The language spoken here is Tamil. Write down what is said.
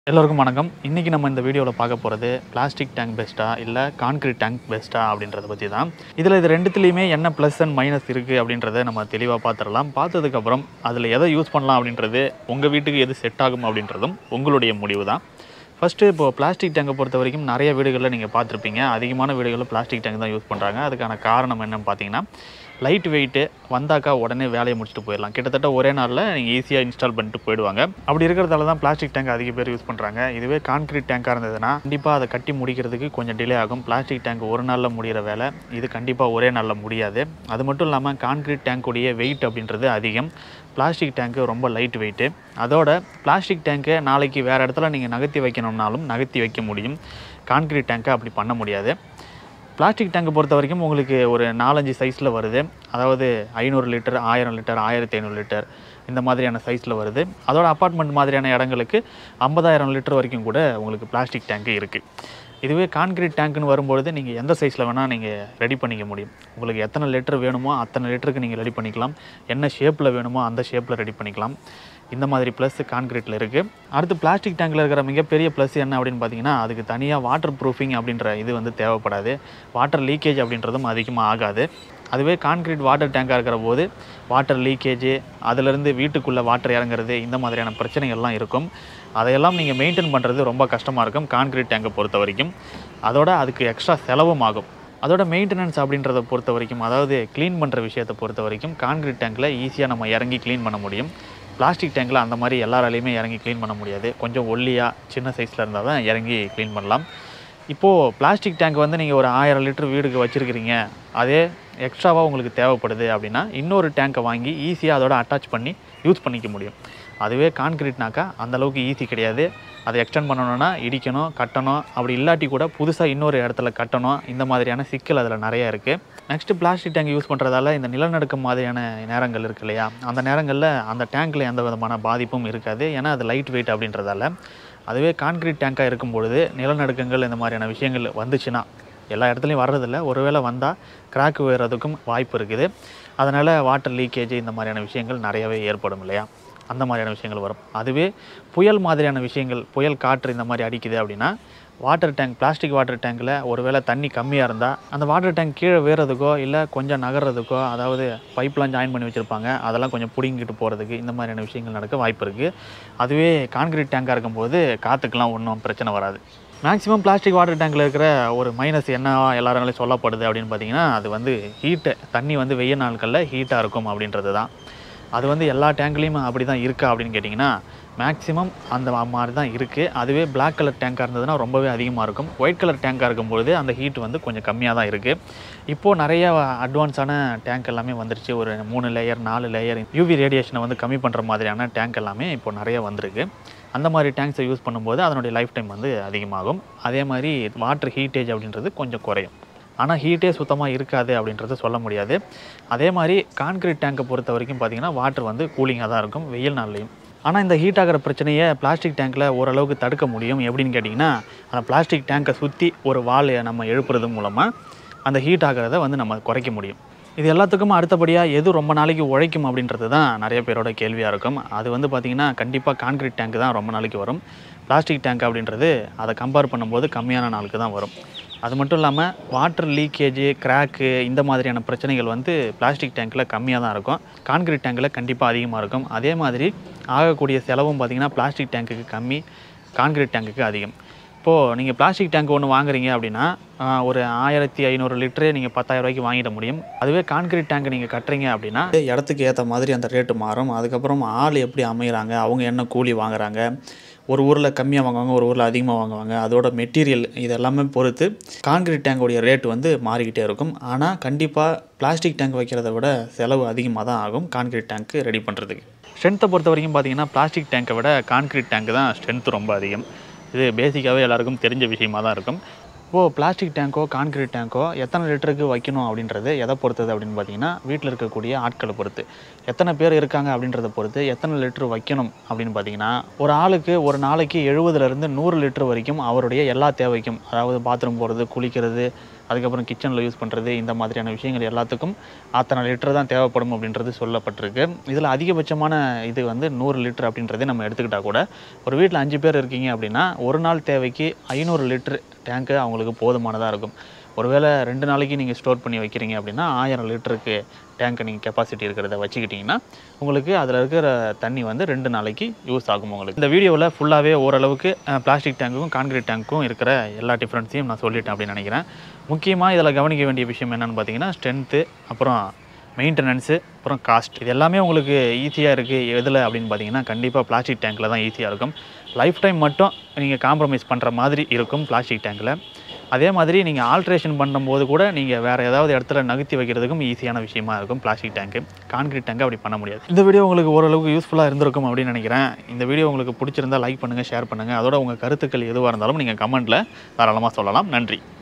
எல்லோருக்கும் வணக்கம் இன்றைக்கி நம்ம இந்த வீடியோவில் பார்க்க போகிறது பிளாஸ்டிக் டேங்க் பெஸ்ட்டா இல்லை கான்கிரீட் டேங்க் பெஸ்ட்டா அப்படின்றத பற்றி தான் இதில் இது ரெண்டுத்துலேயுமே என்ன ப்ளஸ் அண்ட் மைனஸ் இருக்குது அப்படின்றத நம்ம தெளிவாக பார்த்துடலாம் பார்த்ததுக்கப்புறம் அதில் எதை யூஸ் பண்ணலாம் அப்படின்றது உங்கள் வீட்டுக்கு எது செட் ஆகும் அப்படின்றதும் உங்களுடைய முடிவு தான் ஃபஸ்ட்டு இப்போ பிளாஸ்டிக் டேங்கை பொறுத்த வரைக்கும் நிறைய வீடுகளில் நீங்கள் பார்த்துருப்பீங்க அதிகமான வீடுகளில் பிளாஸ்டிக் டேங்க் தான் யூஸ் பண்ணுறாங்க அதுக்கான காரணம் என்னன்னு பார்த்தீங்கன்னா லைட் வெயிட்டு வந்தாக்கா உடனே வேலையை முடிச்சுட்டு போயிடலாம் கிட்டத்தட்ட ஒரே நாளில் நீங்கள் ஈஸியாக இன்ஸ்டால் பண்ணிட்டு போயிடுவாங்க அப்படி இருக்கிறதால தான் பிளாஸ்டிக் டேங்க் அதிக பேர் யூஸ் பண்ணுறாங்க இதுவே கான்கிரீட் டேங்காக இருந்ததுன்னா கண்டிப்பாக அதை கட்டி முடிக்கிறதுக்கு கொஞ்சம் டிலே ஆகும் பிளாஸ்டிக் டேங்க் ஒரு நாளில் முடிகிற வேலை இது கண்டிப்பாக ஒரே நாளில் முடியாது அது மட்டும் இல்லாமல் கான்கிரீட் டேங்க்குடைய வெயிட் அப்படின்றது அதிகம் பிளாஸ்டிக் டேங்க்கு ரொம்ப லைட் வெயிட்டு அதோட பிளாஸ்டிக் டேங்க்கை நாளைக்கு வேறு இடத்துல நீங்கள் நகர்த்தி வைக்கணும்னாலும் நகர்த்தி வைக்க முடியும் கான்கிரீட் டேங்க்கை அப்படி பண்ண முடியாது பிளாஸ்டிக் டேங்கை பொறுத்த வரைக்கும் உங்களுக்கு ஒரு நாலஞ்சு சைஸில் வருது அதாவது ஐநூறு லிட்டர் ஆயிரம் லிட்டர் ஆயிரத்தி ஐநூறு லிட்டர் இந்த மாதிரியான சைஸில் வருது அதோட அப்பார்ட்மெண்ட் மாதிரியான இடங்களுக்கு ஐம்பதாயிரம் லிட்டர் வரைக்கும் கூட உங்களுக்கு பிளாஸ்டிக் டேங்க்கு இருக்குது இதுவே கான்கிரீட் டேங்க்னு வரும்பொழுது நீங்கள் எந்த சைஸில் வேணால் நீங்கள் ரெடி பண்ணிக்க முடியும் உங்களுக்கு எத்தனை லிட்டர் வேணுமோ அத்தனை லிட்டருக்கு நீங்கள் ரெடி பண்ணிக்கலாம் என்ன ஷேப்பில் வேணுமோ அந்த ஷேப்பில் ரெடி பண்ணிக்கலாம் இந்த மாதிரி ப்ளஸ் கான்கிரீட்டில் இருக்குது அடுத்து பிளாஸ்டிக் டேங்கில் இருக்கிற மிகப்பெரிய ப்ளஸ் என்ன அப்படின்னு பார்த்தீங்கன்னா அதுக்கு தனியாக வாட்டர் ப்ரூஃபிங் அப்படின்ற இது வந்து தேவைப்படாது வாட்டர் லீக்கேஜ் அப்படின்றதும் அதிகமாக ஆகாது அதுவே கான்கிரீட் வாட்டர் டேங்காக இருக்கிற போது வாட்டர் லீக்கேஜ் அதிலிருந்து வீட்டுக்குள்ளே வாட்டர் இறங்குறது இந்த மாதிரியான பிரச்சனைகள்லாம் இருக்கும் அதையெல்லாம் நீங்கள் மெயின்டைன் பண்ணுறது ரொம்ப கஷ்டமாக இருக்கும் கான்கிரீட் டேங்கை பொறுத்த வரைக்கும் அதோட அதுக்கு எக்ஸ்ட்ரா செலவும் ஆகும் அதோட மெயின்டெனன்ஸ் அப்படின்றத பொறுத்த வரைக்கும் அதாவது க்ளீன் பண்ணுற விஷயத்தை பொறுத்த வரைக்கும் கான்கிரீட் டேங்கில் ஈஸியாக நம்ம இறங்கி க்ளீன் பண்ண முடியும் பிளாஸ்டிக் டேங்கில் அந்த மாதிரி எல்லாராலையுமே இறங்கி க்ளீன் பண்ண முடியாது கொஞ்சம் ஒல்லியாக சின்ன சைஸில் இருந்தால் தான் இறங்கி க்ளீன் பண்ணலாம் இப்போது பிளாஸ்டிக் டேங்க் வந்து நீங்கள் ஒரு ஆயிரம் லிட்டர் வீடுக்கு வச்சுருக்கிறீங்க அதே எக்ஸ்ட்ராவாக உங்களுக்கு தேவைப்படுது அப்படின்னா இன்னொரு டேங்கை வாங்கி ஈஸியாக அதோட அட்டாச் பண்ணி யூஸ் பண்ணிக்க முடியும் அதுவே கான்கிரீட்னாக்கா அந்தளவுக்கு ஈஸி கிடையாது அதை எக்ஸ்டெண்ட் பண்ணணும்னா இடிக்கணும் கட்டணும் அப்படி இல்லாட்டி கூட புதுசாக இன்னொரு இடத்துல கட்டணும் இந்த மாதிரியான சிக்கல் அதில் நிறையா இருக்குது நெக்ஸ்ட்டு பிளாஸ்டிக் டேங்க் யூஸ் பண்ணுறதால இந்த நிலநடுக்கம் மாதிரியான நேரங்கள் இருக்கு இல்லையா அந்த நேரங்களில் அந்த டேங்க்கில் எந்த விதமான பாதிப்பும் இருக்காது ஏன்னா அது லைட் வெயிட் அப்படின்றதால அதுவே கான்கிரீட் டேங்காக இருக்கும் பொழுது நிலநடுக்கங்கள் இந்த மாதிரியான விஷயங்கள் வந்துச்சுன்னா எல்லா இடத்துலையும் வர்றதில்ல ஒருவேளை வந்தால் கிராக் விழுறதுக்கும் வாய்ப்பு இருக்குது அதனால் வாட்டர் லீக்கேஜ் இந்த மாதிரியான விஷயங்கள் நிறையவே ஏற்படும் இல்லையா அந்த மாதிரியான விஷயங்கள் வரும் அதுவே புயல் மாதிரியான விஷயங்கள் புயல் காற்று இந்த மாதிரி அடிக்குது அப்படின்னா வாட்டர் டேங்க் பிளாஸ்டிக் வாட்டர் டேங்கில் ஒருவேளை தண்ணி கம்மியாக இருந்தால் அந்த வாட்டர் டேங்க் கீழே வேறதுக்கோ இல்லை கொஞ்சம் நகர்றதுக்கோ அதாவது பைப்லாம் ஜாயின் பண்ணி வச்சுருப்பாங்க அதெல்லாம் கொஞ்சம் பிடிங்கிட்டு போகிறதுக்கு இந்த மாதிரியான விஷயங்கள் நடக்க வாய்ப்பு இருக்குது அதுவே கான்கிரீட் டேங்காக இருக்கும்போது காற்றுக்கெலாம் ஒன்றும் பிரச்சனை வராது மேக்ஸிமம் பிளாஸ்டிக் வாட்டர் டேங்கில் இருக்கிற ஒரு மைனஸ் என்ன எல்லாராலையும் சொல்லப்படுது அப்படின்னு பார்த்தீங்கன்னா அது வந்து ஹீட்டு தண்ணி வந்து வெய்ய நாட்களில் ஹீட்டாக இருக்கும் அப்படின்றது தான் அது வந்து எல்லா டேங்க்லேயும் அப்படி தான் இருக்கா அப்படின்னு கேட்டிங்கன்னா மேக்ஸிமம் அந்த மாதிரி தான் இருக்குது அதுவே Black கலர் டேங்காக இருந்ததுன்னா ரொம்பவே அதிகமாக இருக்கும் ஒயிட் கலர் டேங்காக இருக்கும்பொழுது அந்த ஹீட் வந்து கொஞ்சம் கம்மியாக தான் இருக்குது இப்போது நிறைய அட்வான்ஸான டேங்க் எல்லாமே வந்துருச்சு ஒரு மூணு லேயர் நாலு லேயர் யூவி ரேடியேஷனை வந்து கம்மி பண்ணுற மாதிரியான டேங்க் எல்லாமே இப்போ நிறைய வந்திருக்கு அந்த மாதிரி டேங்க்ஸை யூஸ் பண்ணும்போது அதனுடைய லைஃப் டைம் வந்து அதிகமாகும் அதே மாதிரி வாட்டர் ஹீட்டேஜ் அப்படின்றது கொஞ்சம் குறையும் ஆனால் ஹீட்டே சுத்தமாக இருக்காது அப்படின்றத சொல்ல முடியாது அதே மாதிரி கான்கிரீட் டேங்கை பொறுத்த வரைக்கும் பார்த்தீங்கன்னா வாட்டர் வந்து கூலிங்காக தான் இருக்கும் வெயில் நாள்லையும் ஆனால் இந்த ஹீட் ஆகிற பிரச்சனையை பிளாஸ்டிக் டேங்க்கில் ஓரளவுக்கு தடுக்க முடியும் எப்படின்னு கேட்டிங்கன்னா அந்த பிளாஸ்டிக் டேங்கை சுற்றி ஒரு வால் நம்ம எழுப்புறது மூலமாக அந்த ஹீட் ஆகிறத வந்து நம்ம குறைக்க முடியும் இது எல்லாத்துக்கும் அடுத்தபடியாக எது ரொம்ப நாளைக்கு உழைக்கும் அப்படின்றது தான் நிறைய பேரோட கேள்வியாக இருக்கும் அது வந்து பார்த்திங்கன்னா கண்டிப்பாக கான்கிரீட் டேங்க் தான் ரொம்ப நாளைக்கு வரும் பிளாஸ்டிக் டேங்க் அப்படின்றது அதை கம்பேர் பண்ணும்போது கம்மியான நாளுக்கு தான் வரும் அது மட்டும் இல்லாமல் வாட்டர் லீக்கேஜு கிராக்கு இந்த மாதிரியான பிரச்சனைகள் வந்து பிளாஸ்டிக் டேங்க்கில் கம்மியாக தான் இருக்கும் கான்கிரீட் டேங்கில் கண்டிப்பாக அதிகமாக இருக்கும் அதே மாதிரி ஆகக்கூடிய செலவும் பார்த்திங்கன்னா பிளாஸ்டிக் டேங்க்குக்கு கம்மி கான்கிரீட் டேங்க்குக்கு அதிகம் இப்போது நீங்கள் பிளாஸ்டிக் டேங்க் ஒன்று வாங்குறீங்க அப்படின்னா ஆஹ், ஒரு ஆயிரத்தி ஐநூறு லிட்டரே நீங்கள் பத்தாயிரம் ரூபாய்க்கு வாங்கிட முடியும் அதுவே கான்கிரீட் டேங்க் நீங்கள் கட்டுறீங்க அப்படின்னா இடத்துக்கு ஏற்ற மாதிரி அந்த ரேட்டு மாறும் அதுக்கப்புறம் ஆள் எப்படி அமைகிறாங்க அவங்க என்ன கூலி வாங்குறாங்க ஒரு ஊரில் கம்மியாக வாங்குவாங்க ஒரு ஊரில் அதிகமாக வாங்குவாங்க அதோட மெட்டீரியல் இது எல்லாமே பொறுத்து கான்கிரீட் டேங்கோடைய ரேட் வந்து மாறிக்கிட்டே இருக்கும் ஆனால் கண்டிப்பாக பிளாஸ்டிக் டேங்க் வைக்கிறத விட செலவு அதிகமாக தான் ஆகும் கான்கிரீட் டேங்க்கு ரெடி பண்ணுறதுக்கு ஸ்ட்ரென்த்தை பொறுத்த வரைக்கும் பார்த்தீங்கன்னா பிளாஸ்டிக் டேங்கை விட கான்கிரீட் டேங்க் தான் ஸ்ட்ரென்த் ரொம்ப அதிகம் இது பேசிக்காகவே எல்லாருக்கும் தெரிஞ்ச விஷயமா தான் இருக்கும் இப்போது பிளாஸ்டிக் டேங்கோ கான்கிரீட் டேங்கோ எத்தனை லிட்டருக்கு வைக்கணும் அப்படின்றது எதை பொறுத்தது அப்படின்னு பார்த்தீங்கன்னா வீட்டில் இருக்கக்கூடிய ஆட்களை பொறுத்து எத்தனை பேர் இருக்காங்க அப்படின்றத பொறுத்து எத்தனை லிட்டர் வைக்கணும் அப்படின்னு பார்த்தீங்கன்னா ஒரு ஆளுக்கு ஒரு நாளைக்கு எழுபதுலேருந்து நூறு லிட்டர் வரைக்கும் அவருடைய எல்லா தேவைக்கும் அதாவது பாத்ரூம் போகிறது குளிக்கிறது அதுக்கப்புறம் கிச்சனில் யூஸ் பண்ணுறது இந்த மாதிரியான விஷயங்கள் எல்லாத்துக்கும் அத்தனை லிட்டர் தான் தேவைப்படும் அப்படின்றது சொல்லப்பட்டிருக்கு இதில் அதிகபட்சமான இது வந்து நூறு லிட்டர் அப்படின்றதே நம்ம எடுத்துக்கிட்டால் கூட ஒரு வீட்டில் அஞ்சு பேர் இருக்கீங்க அப்படின்னா ஒரு நாள் தேவைக்கு ஐநூறு லிட்டர் டேங்க்கு அவங்களுக்கு போதுமானதாக இருக்கும் ஒருவேளை ரெண்டு நாளைக்கு நீங்கள் ஸ்டோர் பண்ணி வைக்கிறீங்க அப்படின்னா ஆயிரம் லிட்டருக்கு டேங்க்கை நீங்கள் கெப்பாசிட்டி இருக்கிறத வச்சுக்கிட்டிங்கன்னா உங்களுக்கு அதில் இருக்கிற தண்ணி வந்து ரெண்டு நாளைக்கு யூஸ் ஆகும் உங்களுக்கு இந்த வீடியோவில் ஃபுல்லாகவே ஓரளவுக்கு பிளாஸ்டிக் டேங்க்குக்கும் கான்கிரீட் டேங்க்கும் இருக்கிற எல்லா டிஃப்ரென்ஸையும் நான் சொல்லிட்டேன் அப்படின்னு நினைக்கிறேன் முக்கியமாக இதில் கவனிக்க வேண்டிய விஷயம் என்னென்னு பார்த்தீங்கன்னா ஸ்ட்ரென்த்து அப்புறம் மெயின்டெனன்ஸு அப்புறம் காஸ்ட் இது எல்லாமே உங்களுக்கு ஈஸியாக இருக்குது எதில் அப்படின்னு பார்த்தீங்கன்னா கண்டிப்பாக பிளாஸ்டிக் டேங்க்கில் தான் ஈஸியாக இருக்கும் லைஃப் டைம் மட்டும் நீங்கள் காம்ப்ரமைஸ் பண்ணுற மாதிரி இருக்கும் பிளாஸ்டிக் டேங்க்கில் அதே மாதிரி நீங்கள் ஆல்ட்ரேஷன் பண்ணும்போது கூட நீங்கள் வேறு ஏதாவது இடத்துல நகர்த்தி வைக்கிறதுக்கும் ஈஸியான விஷயமா இருக்கும் பிளாஸ்டிக் டேங்க்கு கான்கிரீட் டேங்க் அப்படி பண்ண முடியாது இந்த வீடியோ உங்களுக்கு ஓரளவுக்கு யூஸ்ஃபுல்லாக இருந்திருக்கும் அப்படின்னு நினைக்கிறேன் இந்த வீடியோ உங்களுக்கு பிடிச்சிருந்தா லைக் பண்ணுங்கள் ஷேர் பண்ணுங்கள் அதோட உங்கள் கருத்துக்கள் எதுவாக இருந்தாலும் நீங்கள் கமெண்ட்டில் தாராளமாக சொல்லலாம் நன்றி